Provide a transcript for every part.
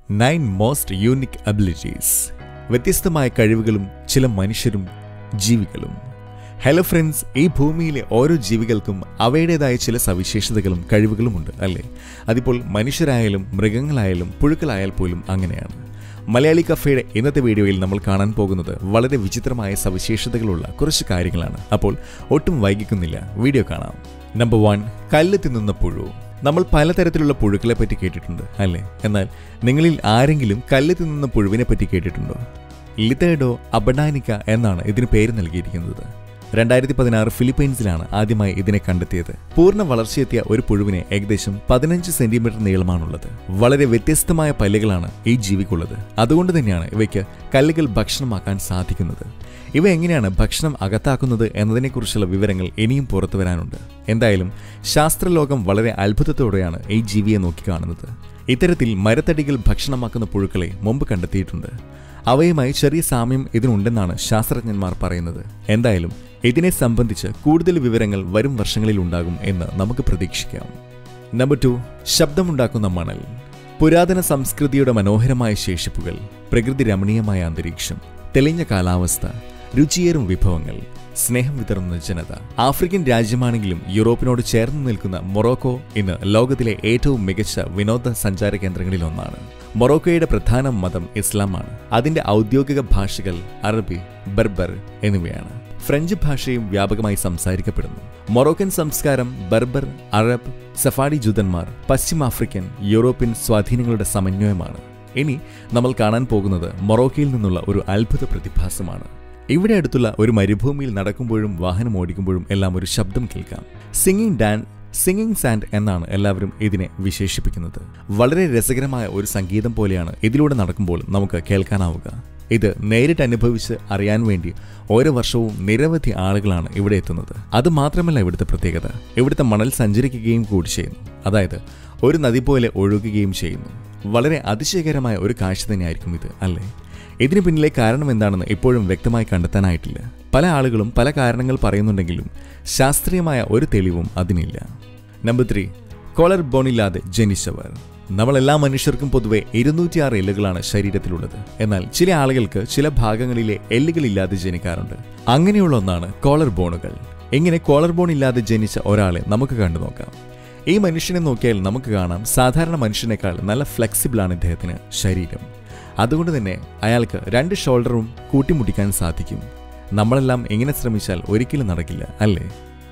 nine most unique abilities വ്യത്യസ്തമായ കഴിവുകളും ചില മനുഷ്യരും ജീവികളും ഹലോ ഫ്രണ്ട്സ് ഈ ഭൂമിയിലെ ഓരോ ജീവികൾക്കും അവയുടേതായ ചില സവിശേഷതകളും കഴിവുകളുമുണ്ട് അല്ലേ അതിപ്പോൾ മനുഷ്യരായാലും മൃഗങ്ങളായാലും പുഴുക്കളായാൽ പോലും അങ്ങനെയാണ് മലയാളി കഫേയുടെ ഇന്നത്തെ വീഡിയോയിൽ നമ്മൾ കാണാൻ പോകുന്നത് വളരെ വിചിത്രമായ സവിശേഷതകളുള്ള കുറച്ച് കാര്യങ്ങളാണ് അപ്പോൾ ഒട്ടും വൈകിക്കുന്നില്ല വീഡിയോ കാണാം നമ്പർ വൺ കല്ല് തിന്നുന്ന പുഴു നമ്മൾ പലതരത്തിലുള്ള പുഴുക്കളെ പറ്റി കേട്ടിട്ടുണ്ട് അല്ലേ എന്നാൽ നിങ്ങളിൽ ആരെങ്കിലും കല്ല് തിന്നുന്ന പുഴുവിനെ പറ്റി കേട്ടിട്ടുണ്ടോ ലിതേഡോ അബഡാനിക്ക എന്നാണ് ഇതിന് പേര് നൽകിയിരിക്കുന്നത് രണ്ടായിരത്തി പതിനാറ് ഫിലിപ്പൈൻസിലാണ് ആദ്യമായി ഇതിനെ കണ്ടെത്തിയത് പൂർണ്ണ വളർച്ചയെത്തിയ ഒരു പുഴുവിന് ഏകദേശം പതിനഞ്ച് സെന്റിമീറ്റർ നീളമാണുള്ളത് വളരെ വ്യത്യസ്തമായ പല്ലുകളാണ് ഈ ജീവിക്കുള്ളത് അതുകൊണ്ട് തന്നെയാണ് ഇവയ്ക്ക് കല്ലുകൾ ഭക്ഷണമാക്കാൻ സാധിക്കുന്നത് ഇവ എങ്ങനെയാണ് ഭക്ഷണം അകത്താക്കുന്നത് എന്നതിനെക്കുറിച്ചുള്ള വിവരങ്ങൾ ഇനിയും പുറത്തു വരാനുണ്ട് എന്തായാലും ശാസ്ത്രലോകം വളരെ അത്ഭുതത്തോടെയാണ് ഈ ജീവിയെ നോക്കിക്കാണുന്നത് ഇത്തരത്തിൽ മരത്തടികൾ ഭക്ഷണമാക്കുന്ന പുഴുക്കളെ മുമ്പ് കണ്ടെത്തിയിട്ടുണ്ട് അവയുമായി ചെറിയ സാമ്യം ഇതിനുണ്ടെന്നാണ് ശാസ്ത്രജ്ഞന്മാർ പറയുന്നത് എന്തായാലും ഇതിനെ സംബന്ധിച്ച് കൂടുതൽ വിവരങ്ങൾ വരും വർഷങ്ങളിൽ ഉണ്ടാകും എന്ന് നമുക്ക് പ്രതീക്ഷിക്കാം നമ്പർ ടു ശബ്ദമുണ്ടാക്കുന്ന മണൽ പുരാതന സംസ്കൃതിയുടെ മനോഹരമായ ശേഷിപ്പുകൾ പ്രകൃതി രമണീയമായ അന്തരീക്ഷം തെളിഞ്ഞ കാലാവസ്ഥ രുചിയേറും വിഭവങ്ങൾ സ്നേഹം വിതറുന്ന ജനത ആഫ്രിക്കൻ രാജ്യമാണെങ്കിലും യൂറോപ്പിനോട് ചേർന്ന് നിൽക്കുന്ന മൊറോക്കോ ഇന്ന് ലോകത്തിലെ ഏറ്റവും മികച്ച വിനോദ സഞ്ചാര കേന്ദ്രങ്ങളിൽ ഒന്നാണ് മൊറോക്കോയുടെ പ്രധാന മതം ഇസ്ലാമാണ് അതിന്റെ ഔദ്യോഗിക ഭാഷകൾ അറബി ബർബർ എന്നിവയാണ് ഫ്രഞ്ച് ഭാഷയും വ്യാപകമായി സംസാരിക്കപ്പെടുന്നു മൊറോക്കൻ സംസ്കാരം ബർബർ അറബ് സഫാഡി ജൂതന്മാർ പശ്ചിമാഫ്രിക്കൻ യൂറോപ്യൻ സ്വാധീനങ്ങളുടെ സമന്വയമാണ് ഇനി നമ്മൾ കാണാൻ പോകുന്നത് മൊറോക്കയിൽ നിന്നുള്ള ഒരു അത്ഭുത പ്രതിഭാസമാണ് ഇവിടെ അടുത്തുള്ള ഒരു മരുഭൂമിയിൽ നടക്കുമ്പോഴും വാഹനം ഓടിക്കുമ്പോഴും എല്ലാം ഒരു ശബ്ദം കേൾക്കാം സിംഗിങ് ഡാൻ സിംഗിങ് സാൻഡ് എന്നാണ് എല്ലാവരും ഇതിനെ വിശേഷിപ്പിക്കുന്നത് വളരെ രസകരമായ ഒരു സംഗീതം പോലെയാണ് ഇതിലൂടെ നടക്കുമ്പോൾ നമുക്ക് കേൾക്കാനാവുക ഇത് നേരിട്ട് അനുഭവിച്ച് അറിയാൻ വേണ്ടി ഓരോ വർഷവും നിരവധി ആളുകളാണ് ഇവിടെ എത്തുന്നത് അത് മാത്രമല്ല ഇവിടുത്തെ പ്രത്യേകത ഇവിടുത്തെ മണൽ സഞ്ചരിക്കുകയും കൂടി ചെയ്യുന്നു അതായത് ഒരു നദി പോലെ ഒഴുകുകയും ചെയ്യുന്നു വളരെ അതിശയകരമായ ഒരു കാഴ്ച തന്നെയായിരിക്കും ഇത് അല്ലേ ഇതിന് പിന്നിലെ കാരണം എന്താണെന്ന് ഇപ്പോഴും വ്യക്തമായി കണ്ടെത്താനായിട്ടില്ല പല ആളുകളും പല കാരണങ്ങൾ പറയുന്നുണ്ടെങ്കിലും ശാസ്ത്രീയമായ ഒരു തെളിവും അതിനില്ല നമ്പർ ത്രീ കോളർ ബോണില്ലാതെ ജനിച്ചവർ നമ്മളെല്ലാ മനുഷ്യർക്കും പൊതുവെ ഇരുന്നൂറ്റിയാറ് എല്ലുകളാണ് ശരീരത്തിലുള്ളത് എന്നാൽ ചില ആളുകൾക്ക് ചില ഭാഗങ്ങളിലെ എല്ലുകളില്ലാതെ ജനിക്കാറുണ്ട് അങ്ങനെയുള്ള ഒന്നാണ് കോളർ ബോണുകൾ ഇങ്ങനെ കോളർ ബോൺ ഇല്ലാതെ ജനിച്ച ഒരാളെ നമുക്ക് കണ്ടു നോക്കാം ഈ മനുഷ്യനെ നോക്കിയാൽ നമുക്ക് കാണാം സാധാരണ മനുഷ്യനേക്കാൾ നല്ല ഫ്ലെക്സിബിളാണ് ഇദ്ദേഹത്തിന് ശരീരം അതുകൊണ്ട് തന്നെ അയാൾക്ക് രണ്ട് ഷോൾഡറും കൂട്ടിമുട്ടിക്കാൻ സാധിക്കും നമ്മളെല്ലാം എങ്ങനെ ശ്രമിച്ചാൽ ഒരിക്കലും നടക്കില്ല അല്ലേ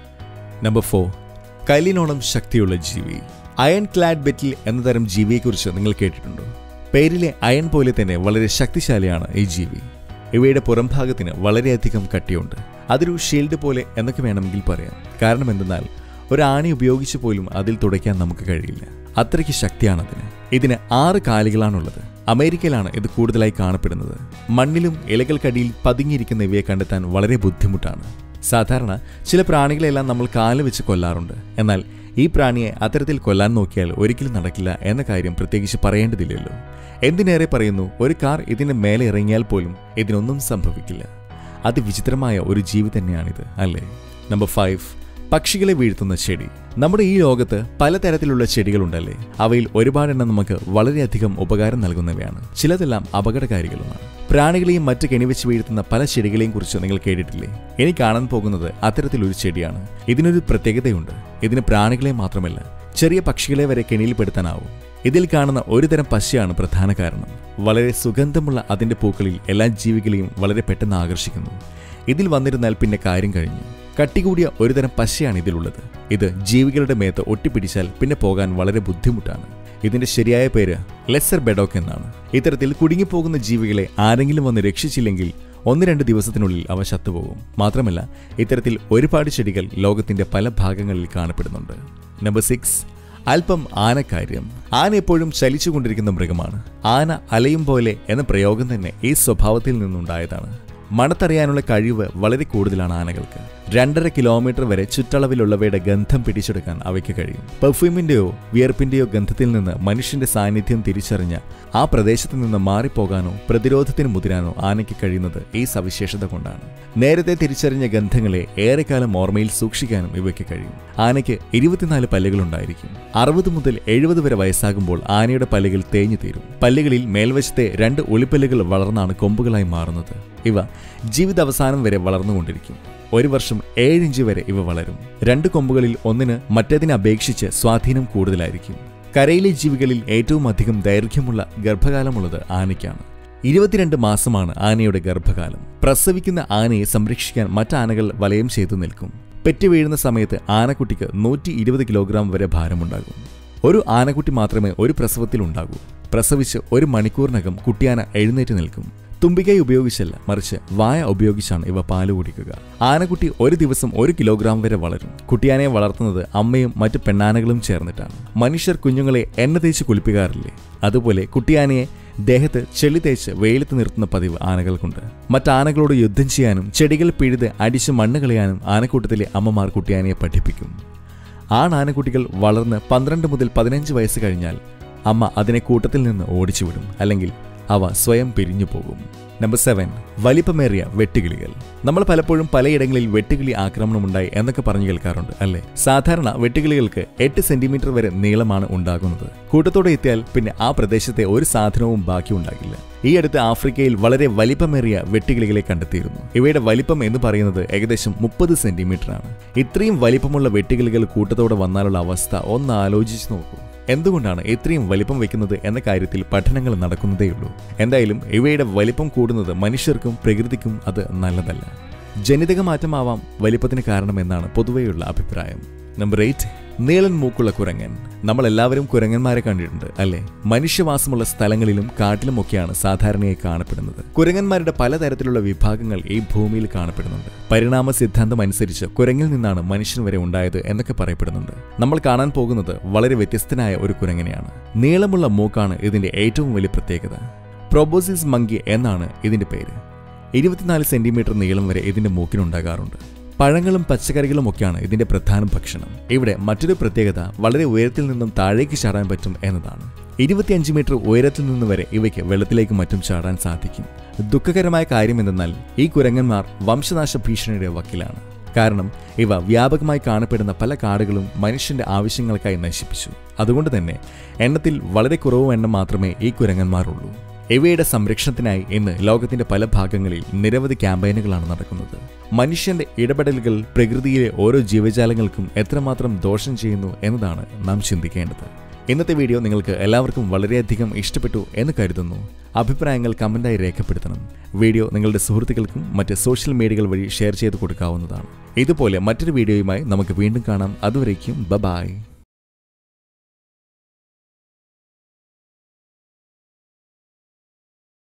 നമ്പർ ഫോർ കല്ലിനോളം ശക്തിയുള്ള ജീവി അയൺ ക്ലാഡ് ബെറ്റിൽ എന്ന തരം ജീവിയെക്കുറിച്ച് നിങ്ങൾ കേട്ടിട്ടുണ്ടോ പേരിലെ അയൺ പോലെ തന്നെ വളരെ ശക്തിശാലിയാണ് ഈ ജീവി ഇവയുടെ പുറംഭാഗത്തിന് വളരെയധികം കട്ടിയുണ്ട് അതൊരു ഷീൽഡ് പോലെ എന്നൊക്കെ വേണമെങ്കിൽ പറയാം കാരണം എന്തെന്നാൽ ഒരു ആണി ഉപയോഗിച്ച് പോലും അതിൽ തുടയ്ക്കാൻ നമുക്ക് കഴിയില്ല അത്രയ്ക്ക് ശക്തിയാണതിന് ഇതിന് ആറ് കാലുകളാണുള്ളത് അമേരിക്കയിലാണ് ഇത് കൂടുതലായി കാണപ്പെടുന്നത് മണ്ണിലും ഇലകൾക്കടിയിൽ പതുങ്ങിയിരിക്കുന്ന ഇവയെ കണ്ടെത്താൻ വളരെ ബുദ്ധിമുട്ടാണ് സാധാരണ ചില പ്രാണികളെല്ലാം നമ്മൾ കാല് വെച്ച് കൊല്ലാറുണ്ട് എന്നാൽ ഈ പ്രാണിയെ അത്തരത്തിൽ കൊല്ലാൻ നോക്കിയാൽ ഒരിക്കലും നടക്കില്ല എന്ന കാര്യം പ്രത്യേകിച്ച് പറയേണ്ടതില്ലല്ലോ എന്തിനേറെ പറയുന്നു ഒരു കാർ ഇതിന് മേലെ ഇറങ്ങിയാൽ പോലും ഇതിനൊന്നും സംഭവിക്കില്ല അതിവിചിത്രമായ ഒരു ജീവി തന്നെയാണിത് അല്ലേ നമ്പർ ഫൈവ് പക്ഷികളെ വീഴ്ത്തുന്ന ചെടി നമ്മുടെ ഈ ലോകത്ത് പലതരത്തിലുള്ള ചെടികളുണ്ടല്ലേ അവയിൽ ഒരുപാടെണ്ണം നമുക്ക് വളരെയധികം ഉപകാരം നൽകുന്നവയാണ് ചിലതെല്ലാം അപകടകാരികളുമാണ് പ്രാണികളെയും മറ്റ് കെണിവെച്ച് വീഴ്ത്തുന്ന പല ചെടികളെയും കുറിച്ച് നിങ്ങൾ കേട്ടിട്ടില്ലേ ഇനി കാണാൻ പോകുന്നത് അത്തരത്തിലൊരു ചെടിയാണ് ഇതിനൊരു പ്രത്യേകതയുണ്ട് ഇതിന് പ്രാണികളെ മാത്രമല്ല ചെറിയ പക്ഷികളെ വരെ കെണിയിൽപ്പെടുത്താനാവും ഇതിൽ കാണുന്ന ഒരുതരം പശയാണ് പ്രധാന കാരണം വളരെ സുഗന്ധമുള്ള അതിന്റെ പൂക്കളിൽ എല്ലാ ജീവികളെയും വളരെ പെട്ടെന്ന് ആകർഷിക്കുന്നു ഇതിൽ വന്നിരുന്നാൽ പിന്നെ കാര്യം കഴിഞ്ഞു കട്ടികൂടിയ ഒരുതരം പശയാണ് ഇതിലുള്ളത് ഇത് ജീവികളുടെ മേത്ത് ഒട്ടിപ്പിടിച്ചാൽ പിന്നെ പോകാൻ വളരെ ബുദ്ധിമുട്ടാണ് ഇതിന്റെ ശരിയായ പേര് ലെസർ ബെഡോക്ക് എന്നാണ് ഇത്തരത്തിൽ കുടുങ്ങിപ്പോകുന്ന ജീവികളെ ആരെങ്കിലും വന്ന് രക്ഷിച്ചില്ലെങ്കിൽ ഒന്ന് രണ്ട് ദിവസത്തിനുള്ളിൽ അവ ചത്തുപോകും മാത്രമല്ല ഇത്തരത്തിൽ ഒരുപാട് ചെടികൾ ലോകത്തിന്റെ പല ഭാഗങ്ങളിൽ കാണപ്പെടുന്നുണ്ട് നമ്പർ സിക്സ് അല്പം ആനക്കാര്യം ആന എപ്പോഴും ചലിച്ചുകൊണ്ടിരിക്കുന്ന മൃഗമാണ് ആന അലയും പോലെ എന്ന പ്രയോഗം തന്നെ ഈ സ്വഭാവത്തിൽ നിന്നുണ്ടായതാണ് മണത്തറിയാനുള്ള കഴിവ് വളരെ കൂടുതലാണ് ആനകൾക്ക് രണ്ടര കിലോമീറ്റർ വരെ ചുറ്റളവിലുള്ളവയുടെ ഗന്ധം പിടിച്ചെടുക്കാൻ അവയ്ക്ക് കഴിയും പെർഫ്യൂമിന്റെയോ വിയർപ്പിന്റെയോ ഗന്ധത്തിൽ നിന്ന് മനുഷ്യന്റെ സാന്നിധ്യം തിരിച്ചറിഞ്ഞ് ആ പ്രദേശത്ത് നിന്ന് മാറിപ്പോകാനോ പ്രതിരോധത്തിന് മുതിരാനോ ആനയ്ക്ക് കഴിയുന്നത് ഈ സവിശേഷത കൊണ്ടാണ് നേരത്തെ തിരിച്ചറിഞ്ഞ ഗന്ധങ്ങളെ ഏറെക്കാലം ഓർമ്മയിൽ സൂക്ഷിക്കാനും ഇവയ്ക്ക് കഴിയും ആനയ്ക്ക് ഇരുപത്തിനാല് പല്ലുകളുണ്ടായിരിക്കും അറുപത് മുതൽ എഴുപത് വരെ വയസ്സാകുമ്പോൾ ആനയുടെ പല്ലുകൾ തേഞ്ഞു തീരും പല്ലുകളിൽ മേൽവശത്തെ രണ്ട് ഒളിപ്പല്ലുകൾ വളർന്നാണ് കൊമ്പുകളായി മാറുന്നത് ഇവ ജീവിതാവസാനം വരെ വളർന്നുകൊണ്ടിരിക്കും ഒരു വർഷം ഏഴിഞ്ച് വരെ ഇവ വളരും രണ്ട് കൊമ്പുകളിൽ ഒന്നിന് മറ്റേതിനെ അപേക്ഷിച്ച് സ്വാധീനം കൂടുതലായിരിക്കും കരയിലെ ജീവികളിൽ ഏറ്റവും അധികം ദൈർഘ്യമുള്ള ഗർഭകാലമുള്ളത് ആനയ്ക്കാണ് ഇരുപത്തിരണ്ട് മാസമാണ് ആനയുടെ ഗർഭകാലം പ്രസവിക്കുന്ന ആനയെ സംരക്ഷിക്കാൻ മറ്റാനകൾ വലയം ചെയ്തു നിൽക്കും പെറ്റ് വീഴുന്ന സമയത്ത് ആനക്കുട്ടിക്ക് നൂറ്റി ഇരുപത് കിലോഗ്രാം വരെ ഭാരമുണ്ടാകും ഒരു ആനക്കുട്ടി മാത്രമേ ഒരു പ്രസവത്തിൽ ഉണ്ടാകൂ പ്രസവിച്ച് ഒരു മണിക്കൂറിനകം കുട്ടിയാന എഴുന്നേറ്റ് നിൽക്കും തുമ്പിക്കൈ ഉപയോഗിച്ചല്ല മറിച്ച് വായ ഉപയോഗിച്ചാണ് ഇവ പാല് കുടിക്കുക ആനക്കുട്ടി ഒരു ദിവസം ഒരു കിലോഗ്രാം വരെ വളരും കുട്ടിയാനയെ വളർത്തുന്നത് അമ്മയും മറ്റു പെണ്ണാനകളും ചേർന്നിട്ടാണ് മനുഷ്യർ കുഞ്ഞുങ്ങളെ എണ്ണ തേച്ച് കുളിപ്പിക്കാറില്ലേ അതുപോലെ കുട്ടിയാനയെ ദേഹത്ത് ചെളി തേച്ച് വെയിലത്ത് നിർത്തുന്ന പതിവ് ആനകൾക്കുണ്ട് മറ്റാനകളോട് യുദ്ധം ചെയ്യാനും ചെടികൾ പിഴുത് അടിച്ച് മണ്ണ് കളയാനും ആനക്കൂട്ടത്തിലെ അമ്മമാർ കുട്ടിയാനയെ പഠിപ്പിക്കും ആണാനക്കുട്ടികൾ വളർന്ന് പന്ത്രണ്ട് മുതൽ പതിനഞ്ച് വയസ്സ് കഴിഞ്ഞാൽ അമ്മ അതിനെ കൂട്ടത്തിൽ നിന്ന് ഓടിച്ചുവിടും അല്ലെങ്കിൽ അവ സ്വയം പിരിഞ്ഞു പോകും നമ്പർ സെവൻ വലിപ്പമേറിയ വെട്ടുകിളികൾ നമ്മൾ പലപ്പോഴും പലയിടങ്ങളിൽ വെട്ടുകിളി ആക്രമണമുണ്ടായി എന്നൊക്കെ പറഞ്ഞു കേൾക്കാറുണ്ട് അല്ലേ സാധാരണ വെട്ടുകിളികൾക്ക് എട്ട് സെന്റിമീറ്റർ വരെ നീളമാണ് ഉണ്ടാകുന്നത് കൂട്ടത്തോടെ എത്തിയാൽ പിന്നെ ആ പ്രദേശത്തെ ഒരു സാധനവും ബാക്കി ഉണ്ടാകില്ല ഈ അടുത്ത് ആഫ്രിക്കയിൽ വളരെ വലിപ്പമേറിയ വെട്ടുകിളികളെ കണ്ടെത്തിയിരുന്നു ഇവയുടെ വലിപ്പം എന്ന് പറയുന്നത് ഏകദേശം മുപ്പത് സെന്റിമീറ്റർ ആണ് ഇത്രയും വലിപ്പമുള്ള വെട്ടുകിളികൾ കൂട്ടത്തോടെ വന്നാലുള്ള അവസ്ഥ ഒന്ന് ആലോചിച്ച് നോക്കൂ എന്തുകൊണ്ടാണ് ഇത്രയും വലിപ്പം വെക്കുന്നത് എന്ന കാര്യത്തിൽ പഠനങ്ങൾ നടക്കുന്നതേയുള്ളൂ എന്തായാലും ഇവയുടെ വലിപ്പം കൂടുന്നത് മനുഷ്യർക്കും പ്രകൃതിക്കും അത് നല്ലതല്ല ജനിതക മാറ്റമാവാം വലിപ്പത്തിന് കാരണമെന്നാണ് പൊതുവെയുള്ള അഭിപ്രായം നമ്പർ എയ്റ്റ് നീളൻ മൂക്കുള്ള കുരങ്ങൻ നമ്മൾ എല്ലാവരും കുരങ്ങന്മാരെ കണ്ടിട്ടുണ്ട് അല്ലേ മനുഷ്യവാസമുള്ള സ്ഥലങ്ങളിലും കാട്ടിലുമൊക്കെയാണ് സാധാരണയായി കാണപ്പെടുന്നത് കുരങ്ങന്മാരുടെ പലതരത്തിലുള്ള വിഭാഗങ്ങൾ ഈ ഭൂമിയിൽ കാണപ്പെടുന്നുണ്ട് പരിണാമ സിദ്ധാന്തം അനുസരിച്ച് കുരങ്ങിൽ നിന്നാണ് മനുഷ്യൻ വരെ ഉണ്ടായത് എന്നൊക്കെ പറയപ്പെടുന്നുണ്ട് നമ്മൾ കാണാൻ പോകുന്നത് വളരെ വ്യത്യസ്തനായ ഒരു കുരങ്ങനെയാണ് നീളമുള്ള മൂക്കാണ് ഇതിന്റെ ഏറ്റവും വലിയ പ്രത്യേകത പ്രൊബോസിസ് മങ്കി എന്നാണ് ഇതിന്റെ പേര് ഇരുപത്തിനാല് സെന്റിമീറ്റർ നീളം വരെ ഇതിന്റെ മൂക്കിനുണ്ടാകാറുണ്ട് പഴങ്ങളും പച്ചക്കറികളും ഒക്കെയാണ് ഇതിന്റെ പ്രധാന ഭക്ഷണം ഇവിടെ മറ്റൊരു പ്രത്യേകത വളരെ ഉയരത്തിൽ നിന്നും താഴേക്ക് ചാടാൻ പറ്റും എന്നതാണ് ഇരുപത്തിയഞ്ച് മീറ്റർ ഉയരത്തിൽ നിന്ന് വരെ ഇവയ്ക്ക് വെള്ളത്തിലേക്ക് മറ്റും ചാടാൻ സാധിക്കും ദുഃഖകരമായ കാര്യം എന്തെന്നാൽ ഈ കുരങ്ങന്മാർ വംശനാശ ഭീഷണിയുടെ വക്കിലാണ് കാരണം ഇവ വ്യാപകമായി കാണപ്പെടുന്ന പല കാടുകളും മനുഷ്യന്റെ ആവശ്യങ്ങൾക്കായി നശിപ്പിച്ചു അതുകൊണ്ട് തന്നെ എണ്ണത്തിൽ വളരെ കുറവ് എണ്ണം മാത്രമേ ഈ കുരങ്ങന്മാരുള്ളൂ ഇവയുടെ സംരക്ഷണത്തിനായി ഇന്ന് ലോകത്തിന്റെ പല ഭാഗങ്ങളിൽ നിരവധി ക്യാമ്പയിനുകളാണ് നടക്കുന്നത് മനുഷ്യന്റെ ഇടപെടലുകൾ പ്രകൃതിയിലെ ഓരോ ജീവജാലങ്ങൾക്കും എത്രമാത്രം ദോഷം ചെയ്യുന്നു എന്നതാണ് നാം ചിന്തിക്കേണ്ടത് ഇന്നത്തെ വീഡിയോ നിങ്ങൾക്ക് എല്ലാവർക്കും വളരെയധികം ഇഷ്ടപ്പെട്ടു എന്ന് കരുതുന്നു അഭിപ്രായങ്ങൾ കമന്റായി രേഖപ്പെടുത്തണം വീഡിയോ നിങ്ങളുടെ സുഹൃത്തുക്കൾക്കും മറ്റ് സോഷ്യൽ മീഡിയകൾ വഴി ഷെയർ ചെയ്ത് കൊടുക്കാവുന്നതാണ് ഇതുപോലെ മറ്റൊരു വീഡിയോയുമായി നമുക്ക് വീണ്ടും കാണാം അതുവരേക്കും ബ ബായ്